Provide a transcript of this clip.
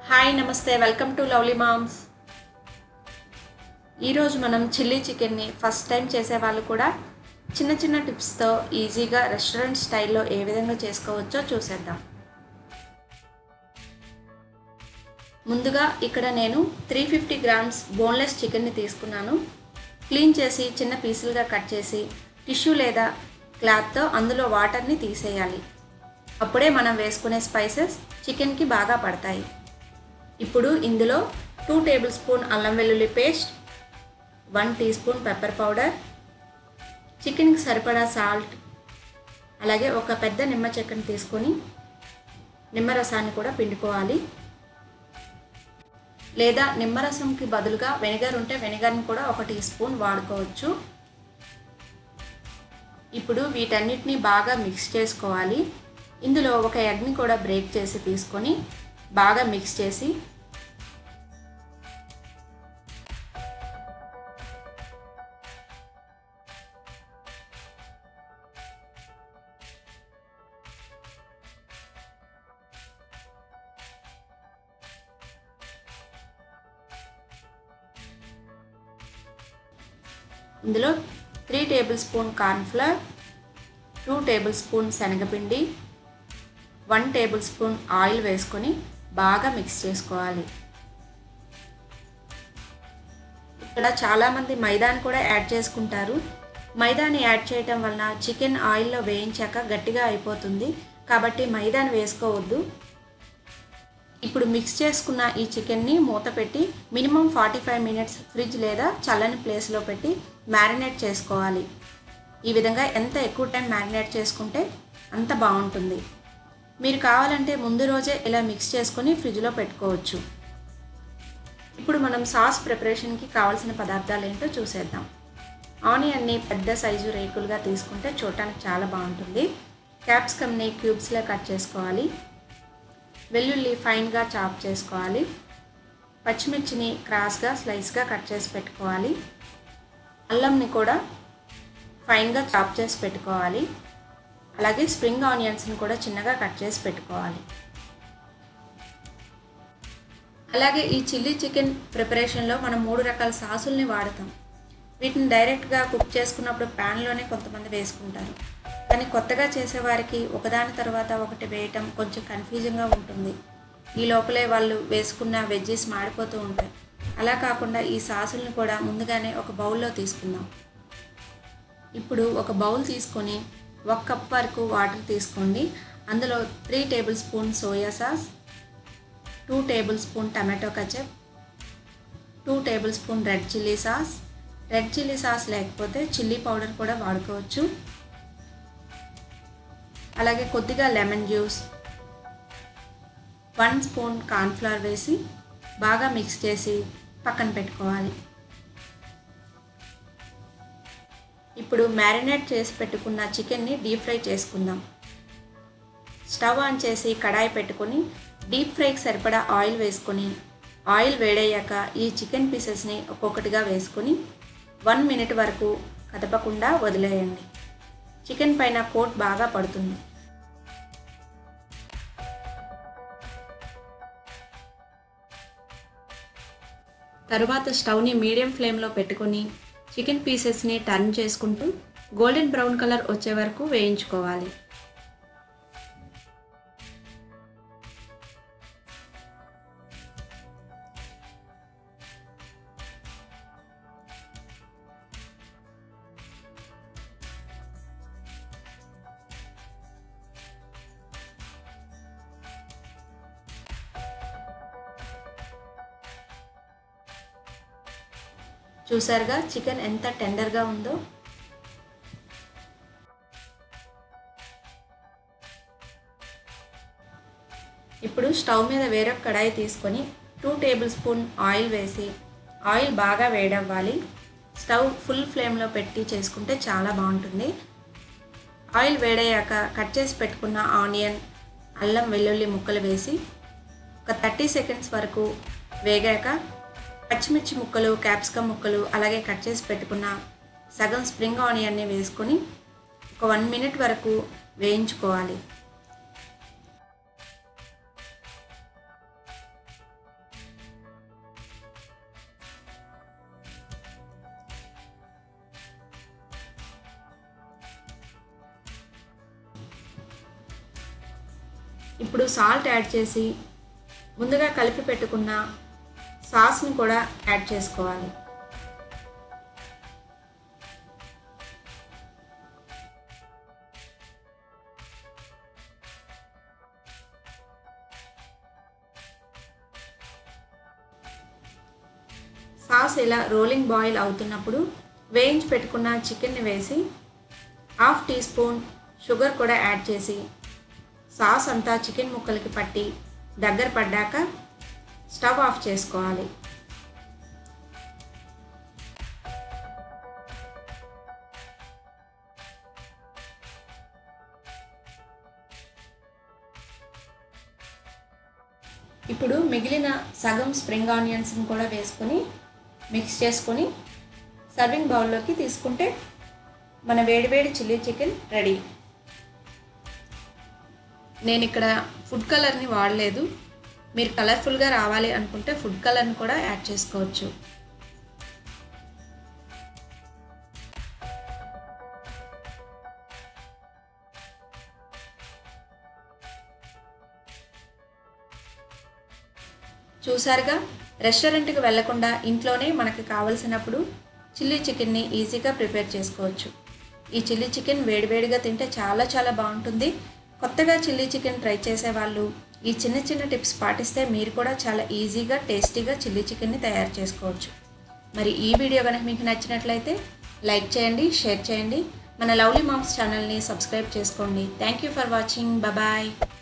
hi నమస్తే welcome to lovely moms ఈరోజు మనం చిల్లీ చికెన్ని ఫస్ట్ టైం చేసే వాళ్ళు కూడా చిన్న చిన్న టిప్స్తో ఈజీగా రెస్టారెంట్ స్టైల్లో ఏ విధంగా చేసుకోవచ్చో చూసేద్దాం ముందుగా ఇక్కడ నేను త్రీ ఫిఫ్టీ గ్రామ్స్ బోన్లెస్ చికెన్ని తీసుకున్నాను క్లీన్ చేసి చిన్న పీసులుగా కట్ చేసి టిష్యూ లేదా క్లాత్తో అందులో వాటర్ని తీసేయాలి అప్పుడే మనం వేసుకునే స్పైసెస్ చికెన్కి బాగా పడతాయి ఇప్పుడు ఇందులో టూ టేబుల్ స్పూన్ అల్లం వెల్లుల్లి paste one teaspoon pepper powder చికెన్కి సరిపడా సాల్ట్ అలాగే ఒక పెద్ద నిమ్మ చెక్కని తీసుకొని నిమ్మరసాన్ని కూడా పిండుకోవాలి లేదా నిమ్మరసంకి బదులుగా వెనిగర్ ఉంటే వెనిగర్ని కూడా ఒక టీ స్పూన్ వాడుకోవచ్చు ఇప్పుడు వీటన్నిటిని బాగా మిక్స్ చేసుకోవాలి ఇందులో ఒక ఎగ్ని కూడా బ్రేక్ చేసి తీసుకొని బాగా మిక్స్ చేసి ఇందులో three tablespoon cornflour two tablespoon శనగపిండి వన్ టేబుల్ స్పూన్ ఆయిల్ వేసుకొని బాగా మిక్స్ చేసుకోవాలి ఇక్కడ చాలామంది మైదాని కూడా యాడ్ చేసుకుంటారు మైదాని యాడ్ చేయటం వలన చికెన్ ఆయిల్లో వేయించాక గట్టిగా అయిపోతుంది కాబట్టి మైదాని వేసుకోవద్దు ఇప్పుడు మిక్స్ చేసుకున్న ఈ చికెన్ని మూత పెట్టి minimum forty five minutes fridge లేదా చల్లని ప్లేస్లో పెట్టి మ్యారినేట్ చేసుకోవాలి ఈ విధంగా ఎంత ఎక్కువ టైం మ్యారినేట్ చేసుకుంటే అంత బాగుంటుంది మీరు కావాలంటే ముందు రోజే ఇలా మిక్స్ చేసుకొని ఫ్రిడ్జ్లో పెట్టుకోవచ్చు ఇప్పుడు మనం సాస్ ప్రిపరేషన్కి కావాల్సిన పదార్థాలు ఏంటో చూసేద్దాం ఆనియన్ని పెద్ద సైజు రేకులుగా తీసుకుంటే చూడటానికి చాలా బాగుంటుంది క్యాప్సికమ్ని క్యూబ్స్లో కట్ చేసుకోవాలి వెల్లుల్లి ఫైన్గా చాప్ చేసుకోవాలి పచ్చిమిర్చిని క్రాస్గా స్లైస్గా కట్ చేసి పెట్టుకోవాలి అల్లంని కూడా ఫైన్గా చాప్ చేసి పెట్టుకోవాలి అలాగే స్ప్రింగ్ ఆనియన్స్ని కూడా చిన్నగా కట్ చేసి పెట్టుకోవాలి అలాగే ఈ చిల్లీ చికెన్ ప్రిపరేషన్లో మనం మూడు రకాల సాసుల్ని వాడతాం వీటిని డైరెక్ట్గా కుక్ చేసుకున్నప్పుడు ప్యాన్లోనే కొంతమంది వేసుకుంటారు కానీ కొత్తగా చేసేవారికి ఒకదాని తర్వాత ఒకటి వేయటం కొంచెం కన్ఫ్యూజన్గా ఉంటుంది ఈ లోపలే వాళ్ళు వేసుకున్న వెజ్జెస్ మాడిపోతూ ఉంటాయి అలా కాకుండా ఈ సాసుల్ని కూడా ముందుగానే ఒక బౌల్లో తీసుకుందాం ఇప్పుడు ఒక బౌల్ తీసుకొని ఒక కప్ వరకు వాటర్ తీసుకోండి అందులో three tablespoon soya sauce two tablespoon tomato ketchup two tablespoon red chilli sauce red chilli sauce లేకపోతే చిల్లీ పౌడర్ కూడా వాడుకోవచ్చు అలాగే కొద్దిగా lemon juice one spoon cornflour వేసి బాగా మిక్స్ చేసి పక్కన పెట్టుకోవాలి ఇప్పుడు మ్యారినేట్ చేసి పెట్టుకున్న చికెన్ని డీప్ ఫ్రై చేసుకుందాం స్టవ్ ఆన్ చేసి కడాయి పెట్టుకొని డీప్ ఫ్రైకి సరిపడా ఆయిల్ వేసుకొని ఆయిల్ వేడయ్యాక ఈ చికెన్ పీసెస్ని ఒక్కొక్కటిగా వేసుకొని వన్ మినిట్ వరకు కదపకుండా వదిలేయండి చికెన్ పైన కోట్ బాగా పడుతుంది తరువాత స్టవ్ని మీడియం ఫ్లేమ్లో పెట్టుకొని చికెన్ పీసెస్ని టర్న్ చేసుకుంటూ గోల్డెన్ బ్రౌన్ కలర్ వచ్చే వరకు వేయించుకోవాలి చూసారుగా చికెన్ ఎంత టెండర్గా ఉందో ఇప్పుడు స్టవ్ మీద వేరొక కడాయి తీసుకొని టూ టేబుల్ స్పూన్ ఆయిల్ వేసి ఆయిల్ బాగా వేడవ్వాలి స్టవ్ ఫుల్ ఫ్లేమ్లో పెట్టి చేసుకుంటే చాలా బాగుంటుంది ఆయిల్ వేడయ్యాక కట్ చేసి పెట్టుకున్న ఆనియన్ అల్లం వెల్లుల్లి ముక్కలు వేసి ఒక థర్టీ సెకండ్స్ వరకు వేగాక పచ్చిమిర్చి ముక్కలు క్యాప్సికమ్ ముక్కలు అలాగే కట్ చేసి పెట్టుకున్న సగం స్ప్రింగ్ ఆనియన్ని వేసుకొని ఒక వన్ మినిట్ వరకు వేయించుకోవాలి ఇప్పుడు సాల్ట్ యాడ్ చేసి ముందుగా కలిపి పెట్టుకున్న సాస్ని కూడా యాడ్ చేసుకోవాలి సాస్ ఇలా రోలింగ్ బాయిల్ అవుతున్నప్పుడు వేయించి పెట్టుకున్న చికెన్ని వేసి హాఫ్ టీ స్పూన్ షుగర్ కూడా యాడ్ చేసి సాస్ అంతా చికెన్ ముక్కలకి పట్టి దగ్గర పడ్డాక స్టవ్ ఆఫ్ చేసుకోవాలి ఇప్పుడు మిగిలిన సగం స్ప్రింగ్ ఆనియన్స్ని కూడా వేసుకొని మిక్స్ చేసుకొని సర్వింగ్ బౌల్లోకి తీసుకుంటే మన వేడివేడి చిల్లీ చికెన్ రెడీ నేను ఇక్కడ ఫుడ్ కలర్ని వాడలేదు మీరు కలర్ఫుల్గా రావాలి అనుకుంటే ఫుడ్ కలర్ని కూడా యాడ్ చేసుకోవచ్చు చూసారుగా రెస్టారెంట్కి వెళ్లకుండా ఇంట్లోనే మనకి కావలసినప్పుడు చిల్లీ చికెన్ని ఈజీగా ప్రిపేర్ చేసుకోవచ్చు ఈ చిల్లీ చికెన్ వేడివేడిగా తింటే చాలా చాలా బాగుంటుంది కొత్తగా చిల్లీ చికెన్ ట్రై చేసే వాళ్ళు ఈ చిన్న చిన్న టిప్స్ పాటిస్తే మీరు కూడా చాలా ఈజీగా టేస్టీగా చిల్లీ చికెన్ని తయారు చేసుకోవచ్చు మరి ఈ వీడియో కనుక మీకు నచ్చినట్లయితే లైక్ చేయండి షేర్ చేయండి మన లవ్లీ మామ్స్ ఛానల్ని సబ్స్క్రైబ్ చేసుకోండి thank you for watching bye